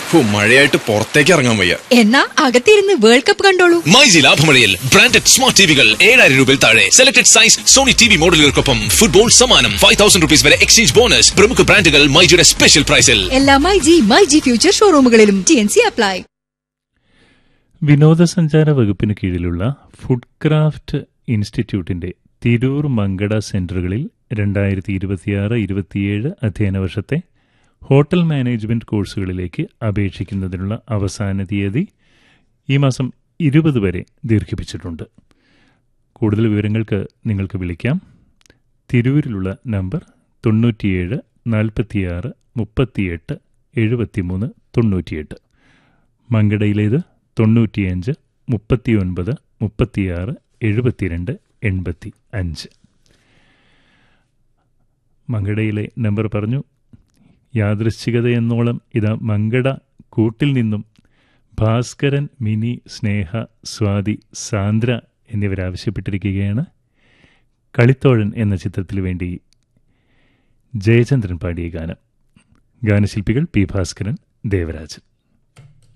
ഹോ, മഴയായിട്ട് പുറത്തേക്ക് ഇറങ്ങാൻ വയ്യ എന്നാ അകത്തിരുന്ന് വേൾഡ് കപ്പ് കണ്ടോളൂ മൈജി ലാഭമഴയിൽ ബ്രാൻഡഡ് സ്മാർട്ട് ടിവികൾ ഏഴായിരം രൂപയിൽ താഴെ selected size Sony T V മോഡലുകൾക്കൊപ്പം ഫുട്ബോൾ സമ്മാനം ഫൈവ് തൗസൻഡ് റുപ്പീസ് വരെ എക്സ്ചേഞ്ച് ബോണസ് പ്രമുഖ ബ്രാൻഡുകൾ മൈജിയുടെ സ്പെഷ്യൽ പ്രൈസിൽ എല്ലാ മൈ ജി മൈ ജി ഫ്യൂച്ചർ ഷോറൂമുകളിലും ടി എൻ സി അപ്ലൈ വിനോദസഞ്ചാര വകുപ്പിന് കീഴിലുള്ള ഫുഡ് ക്രാഫ്റ്റ് ഇൻസ്റ്റിറ്റ്യൂട്ടിന്റെ തിരൂർ മങ്കട സെന്ററുകളിൽ രണ്ടായിരത്തി ഇരുപത്തിയാറ് ഇരുപത്തിയേഴ് അധ്യയന വർഷത്തെ ഹോട്ടൽ മാനേജ്മെന്റ് കോഴ്സുകളിലേക്ക് അപേക്ഷിക്കുന്നതിനുള്ള അവസാന തീയതി ഈ മാസം ഇരുപത് വരെ ദീർഘിപ്പിച്ചിട്ടുണ്ട് കൂടുതൽ വിവരങ്ങൾക്ക് നിങ്ങൾക്ക് വിളിക്കാം തിരൂരിലുള്ള നമ്പർ തൊണ്ണൂറ്റിയേഴ് നാൽപ്പത്തിയാറ് മുപ്പത്തിയെട്ട് എഴുപത്തിമൂന്ന് തൊണ്ണൂറ്റിയെട്ട് മങ്കടയിലേത് തൊണ്ണൂറ്റിയഞ്ച് മുപ്പത്തിയൊൻപത് മുപ്പത്തിയാറ് എഴുപത്തിരണ്ട് എൺപത്തി അഞ്ച് മങ്കടയിലെ നമ്പർ പറഞ്ഞു യാദൃശ്ചികതയെന്നോളം ഇതാ മങ്കട കൂട്ടിൽ നിന്നും ഭാസ്കരൻ മിനി സ്നേഹ സ്വാതി സാന്ദ്ര എന്നിവരാവശ്യപ്പെട്ടിരിക്കുകയാണ് കളിത്തോഴൻ എന്ന ചിത്രത്തിനു വേണ്ടി ജയചന്ദ്രൻ പാടിയ ഗാനം ഗാനശില്പികൾ പി ഭാസ്കരൻ ദേവരാജൻ